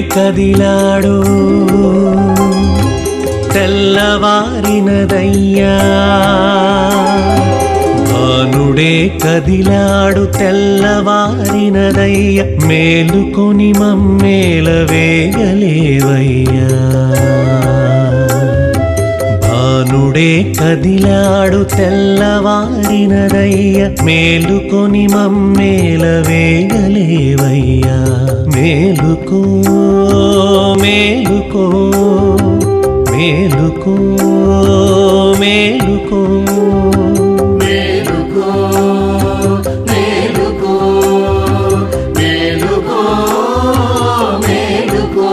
కదిలాడు తెల్లవారినదయ్యా భానుడే కదిలాడు తెల్లవారినదయ్య మేలుకొని మమ్మేల వేగలేవయ్యా భానుడే కదిలాడు తెల్లవారినదయ్య మేలుకొని మమ్మేల వేగలేవయ్యా మేలుకో మేలుకో మేలుకో మేలుకో మేలుకో మేలుకో మేలుకో మేలుకో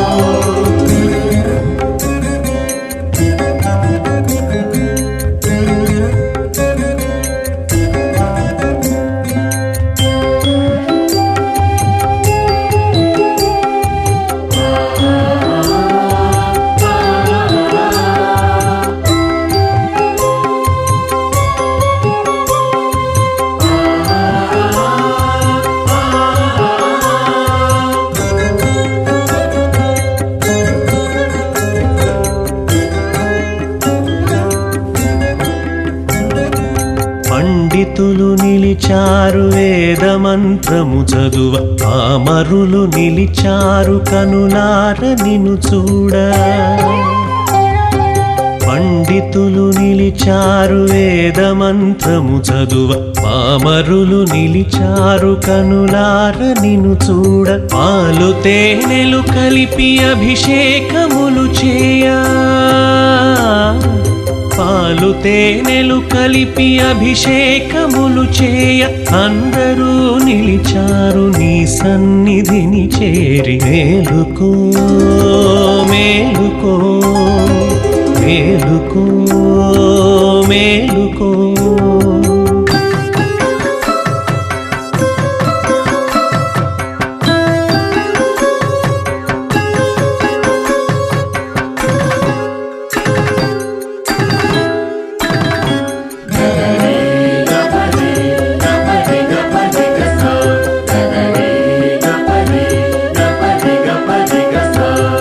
పండితులు నిలిచారు వేద మంత్రము చదువ పామరులు నిలిచారు కనులార నిను చూడ పండితులు నిలిచారు వేద మంత్రము చదువ పామరులు నిలిచారు కనులార నిను చూడ పాలు తేనెలు కలిపి అభిషేకములు చేయా పాలు తేనెలు కలిపి అభిషేకములు చేయ అందరూ నిలిచారు నీ సన్నిధిని చేరి మేలుకో మేలుకో మేలుకో మేలుకో గపరి గపరి గపరి గస గగరి గపరి గపరి గపరి గస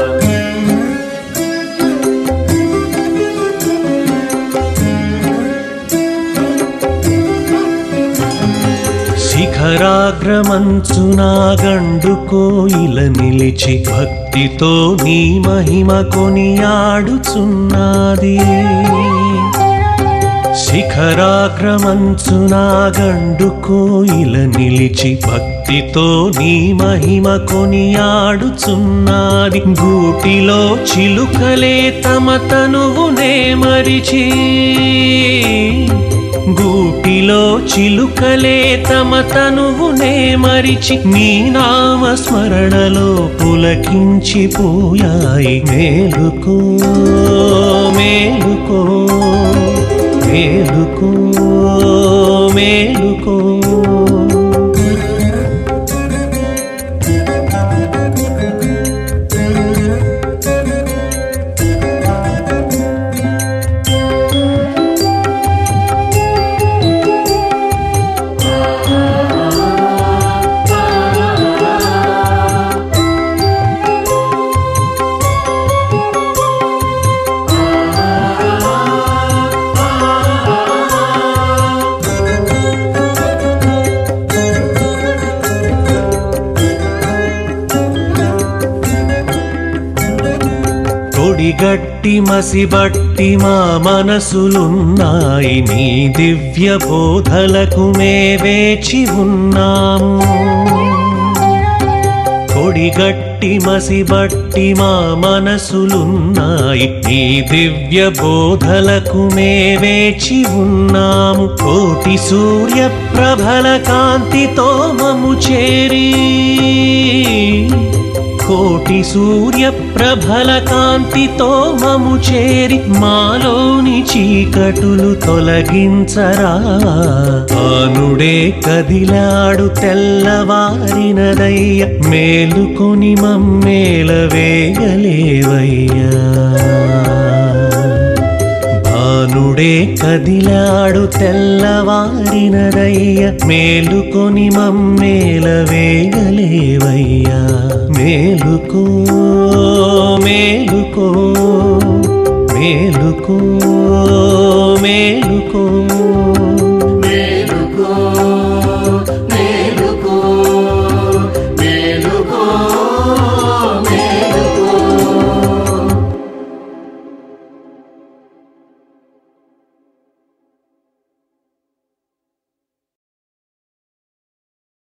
శిఖరాగ్రమంచునా గండు కోయిల నిలిచి భక్తితో నీ మహిమ కొనియాడుచున్నది శిఖరాగ్రమంచునా గండు కోయిల నిలిచి భక్తితో నీ మహిమ కొనియాడుచున్నది గూటిలో చిలుకలే తమ తనువునే మరిచి గూటిలో చిలుకలే తమ తనువునే మరిచి నీ నామ స్మరణలో పులకించిపోయాయి మేలుకో మేలుకో మేలుకో మేలుకో తొడిగట్టి మసిబట్టి మా మనసులున్నాయి నీ దివ్య బోధలకు మే వేచి ఉన్నాము కొడిగట్టి మసిబట్టి మా మనసులున్నాయి నీ దివ్య బోధలకు మే వేచి ఉన్నాము కోటి సూర్య ప్రభల కాంతితో మము చేరి కోటి సూర్య ప్రభల కాంతితో మము చేరి మాలోని చీకటులు తొలగించరా ఆనుడే కదిలాడు తెల్లవారినదయ్య మేలుకొని మమ్మేల వేగలేవయ్యా భానుడే అప్పుడే కదిలాడు తెల్లవారినదయ్య మేలుకొని మమ్మేల వేగలేవయ్యా మేలుకో మేలుకో మేలుకో